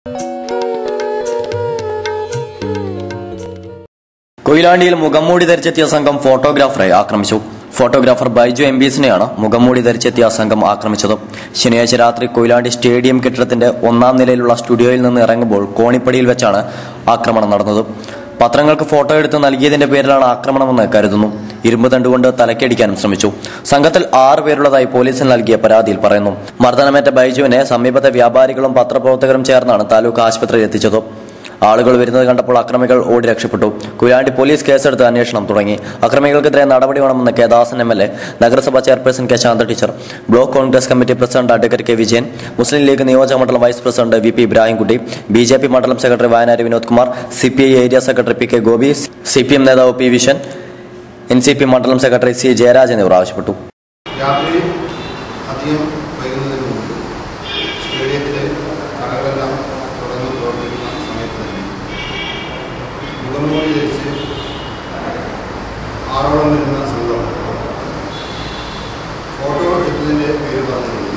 കൊയിലാണ്ടിയിൽ മുഖംമൂടി ധരിച്ചെത്തിയ സംഘം ഫോട്ടോഗ്രാഫറെ ആക്രമിച്ചു ഫോട്ടോഗ്രാഫർ ബൈജു എം ബീസിനെയാണ് മുഖംമൂടി ധരിച്ചെത്തിയ സംഘം ആക്രമിച്ചത് ശനിയാഴ്ച രാത്രി കൊയിലാണ്ടി സ്റ്റേഡിയം കെട്ടിടത്തിന്റെ ഒന്നാം നിലയിലുള്ള സ്റ്റുഡിയോയിൽ നിന്ന് ഇറങ്ങുമ്പോൾ കോണിപ്പടിയിൽ വെച്ചാണ് ആക്രമണം നടന്നത് പത്രങ്ങൾക്ക് ഫോട്ടോ എടുത്ത് നൽകിയതിന്റെ പേരിലാണ് ആക്രമണമെന്ന് കരുതുന്നു ഇരുമ്പ് തണ്ടുകൊണ്ട് തലക്കടിക്കാനും ശ്രമിച്ചു സംഘത്തിൽ ആറ് പേരുള്ളതായി പോലീസിന് നൽകിയ പരാതിയിൽ പറയുന്നു മർദ്ദനമേറ്റ ബൈജുവിനെ സമീപത്തെ വ്യാപാരികളും പത്രപ്രവർത്തകരും ചേർന്നാണ് താലൂക്ക് ആശുപത്രിയിൽ എത്തിച്ചത് ആളുകൾ വരുന്നത് കണ്ടപ്പോൾ അക്രമികൾ ഓടി രക്ഷപ്പെട്ടു കുയാണ്ടി പോലീസ് കേസെടുത്ത് അന്വേഷണം തുടങ്ങി അക്രമികൾക്കെതിരെ നടപടി വേണമെന്ന് K Dasan M L A നഗരസഭാ ചെയർപേഴ്സൺ K Shantha teacher block Congress committee president advocate K Vijayan Muslim League നിയോജക മണ്ഡലം vice president V P Ibrahimkutty B J P മണ്ഡലം secretary Wayanad Vinod Kumar C P I area secretary P K Gopi C P M നേതാവ് പി വിഷൻ എൻ സി പി മണ്ഡലം സെക്രട്ടറി C Jayaraj എന്നിവർ ആവശ്യപ്പെട്ടു രാത്രി അധികം വൈകുന്നതിന് മുമ്പ് സ്റ്റേഡിയത്തിലെ കടകളെല്ലാം തുറന്ന് പ്രവർത്തിക്കുന്ന സമയത്ത് തന്നെ മുഖംമൂടി ധരിച്ച് ആറോളം വരുന്ന സംഘം ഫോട്ടോ എടുത്തതിൻ്റെ പേര് പറഞ്ഞുകൊണ്ട്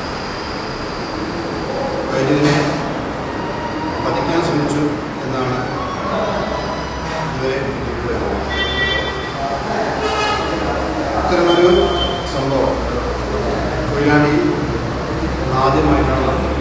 വൈദ്യുതിനെ വധിക്കാൻ ശ്രമിച്ചു എന്നാണ് ഇവരെ കിട്ടിയിട്ടുള്ളത് അത്തരമൊരു സംഭവം കൊയിലാണ്ടി ആദ്യമായിട്ടാണ് നടന്നത്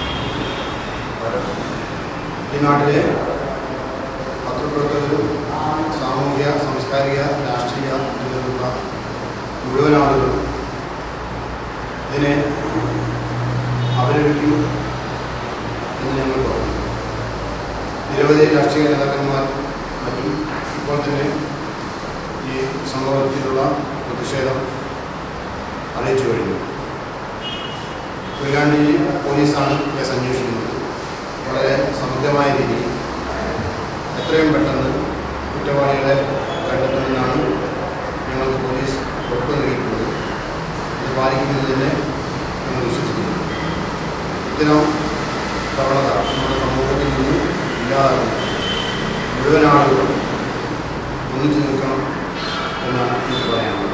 ഈ നാട്ടിലെ പത്രപ്രവർത്തകരും സാമൂഹിക സാംസ്കാരിക രാഷ്ട്രീയ രംഗത്തുള്ള മുഴുവൻ ആളുകളും ഇതിനെ അപലപിക്കും എന്ന് ഞങ്ങൾ പറഞ്ഞു നിരവധി രാഷ്ട്രീയ നേതാക്കന്മാർ മറ്റും ഇപ്പോൾ തന്നെ ഈ സംഭവത്തിലുള്ള പ്രതിഷേധം അറിയിച്ചു കഴിഞ്ഞു കൊയിലാണ്ടി പോലീസാണ് കേസ് അന്വേഷിക്കുന്നത് വളരെ സമഗ്രമായ രീതിയിൽ എത്രയും പെട്ടെന്ന് കുറ്റവാളികളെ കണ്ടെത്തുമെന്നാണ് ഞങ്ങൾക്ക് പോലീസ് ഉറപ്പ് നൽകിയിട്ടുള്ളത് ഇത് പാലിക്കുന്നത് തന്നെ ഞങ്ങൾ വിശ്വസിക്കുന്നു ഇത്തരം പ്രവണത നമ്മുടെ സമൂഹത്തിൽ നിന്ന് ഇല്ലാതാകുന്നു മുഴുവൻ ആളുകളും ഒന്നിച്ചു നിൽക്കണം എന്നാണ് എനിക്ക് പറയാനുള്ളത്